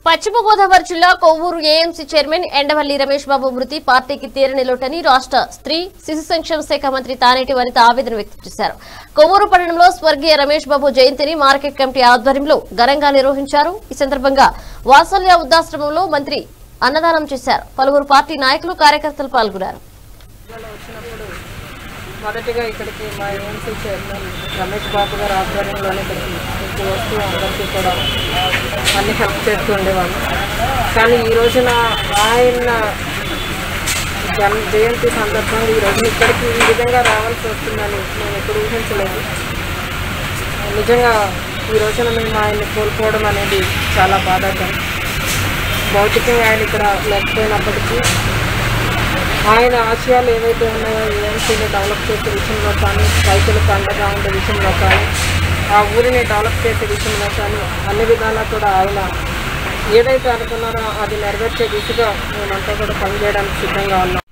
పశ్చిమ గోదావరి జిల్లా Kovvur AMC chairman Endavalli Ramesh Babu మృతి పార్టీకి తీరని లోటని రాష్ట్ర స్త్రీ శిశు సంక్షేమ శాఖ మంత్రి తానేటి వనిత ఆవేదన వ్యక్తం చేశారు కొవ్వూరు పట్టణంలో స్వర్గీయ రమేష్ బాబు జయంతిని మార్కెట్ కమిటీ ఆధ్వర్యంలో ఘనంగా నిర్వహించారు ఈ సందర్భంగా వాత్సల్య వృద్ధాశ్రమంలో మంత్రి అన్నదానం చేశారు పలువురు పార్టీ నాయకులు కార్యకర్తలు పాల్గొన్నారు జిల్లాలో వచ్చినప్పుడు మొదటిగా ఇక్కడికి మా ఏఎంసీ చైర్మన్ రమేష్ బాబు గారు ఆధ్వర్యంలోనే ఇక్కడికి ఇక్కడికి వస్తూ అందరికీ కూడా అన్ని హెల్ప్ చేస్తూ ఉండేవాళ్ళు కానీ ఈ రోజున ఆయన జన్ జయంతి సందర్భంగా ఈ రోజున ఇక్కడికి ఈ విధంగా రావాల్సి వస్తుందని మేము ఎప్పుడు ఊహించలేదు నిజంగా ఈ రోజున మేము ఆయన్ని కోల్పోవడం అనేది చాలా బాధాకరం భౌతికంగా ఆయన ఇక్కడ లేకపోయినప్పటికీ ఆయన ఆశయాలు ఏవైతే ఉన్నాయో ఏఎంసీని డెవలప్ చేసే విషయంలో కానీ రైతులకు అండగా ఉండే విషయంలో కానీ ఆ ఊరిని డెవలప్ చేసే విషయంలో కానీ అన్ని విధాలా కూడా ఆయన ఏదైతే అనుకున్నారో అది నెరవేర్చే దిశగా మేమంతా కూడా పనిచేయడానికి సిద్ధంగా ఉన్నాం